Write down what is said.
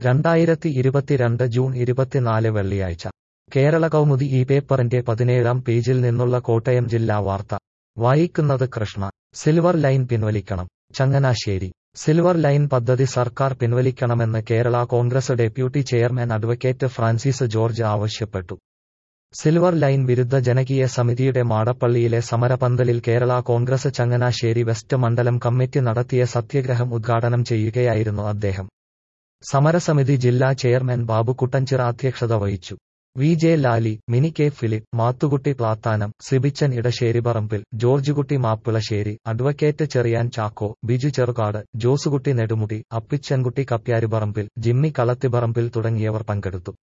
രണ്ടായിരത്തി ഇരുപത്തിരണ്ട് ജൂൺ ഇരുപത്തിനാല് വെള്ളിയാഴ്ച കേരള കൗമുദി ഈ പേപ്പറിന്റെ പതിനേഴാം പേജിൽ നിന്നുള്ള കോട്ടയം ജില്ലാ വാർത്ത വായിക്കുന്നത് കൃഷ്ണ സിൽവർ ലൈൻ പിൻവലിക്കണം ചങ്ങനാശ്ശേരി സിൽവർ ലൈൻ പദ്ധതി സർക്കാർ പിൻവലിക്കണമെന്ന് Kerala Congress deputy chairman advocate Francis George ആവശ്യപ്പെട്ടു സിൽവർ ലൈൻ വിരുദ്ധ ജനകീയ സമിതിയുടെ മാടപ്പള്ളിയിലെ സമരപന്തലിൽ കേരള കോൺഗ്രസ് ചങ്ങനാശ്ശേരി വെസ്റ്റ് മണ്ഡലം കമ്മിറ്റി നടത്തിയ സത്യഗ്രഹം ഉദ്ഘാടനം ചെയ്യുകയായിരുന്നു അദ്ദേഹം സമരസമിതി ജില്ലാ ചെയർമാൻ ബാബു കുട്ടഞ്ചിറ അധ്യക്ഷത വഹിച്ചു V J Lali Mini K Philip Mathukutty Plathanam Sibichan Edasseriparambil Georgekutty Mappilassery advocate Cherian Chacko Biju Cherukad Josekutty Nedumudi Appichankutty Kapyariparambil Jimmy Kalathiparambil തുടങ്ങിയവർ പങ്കെടുത്തു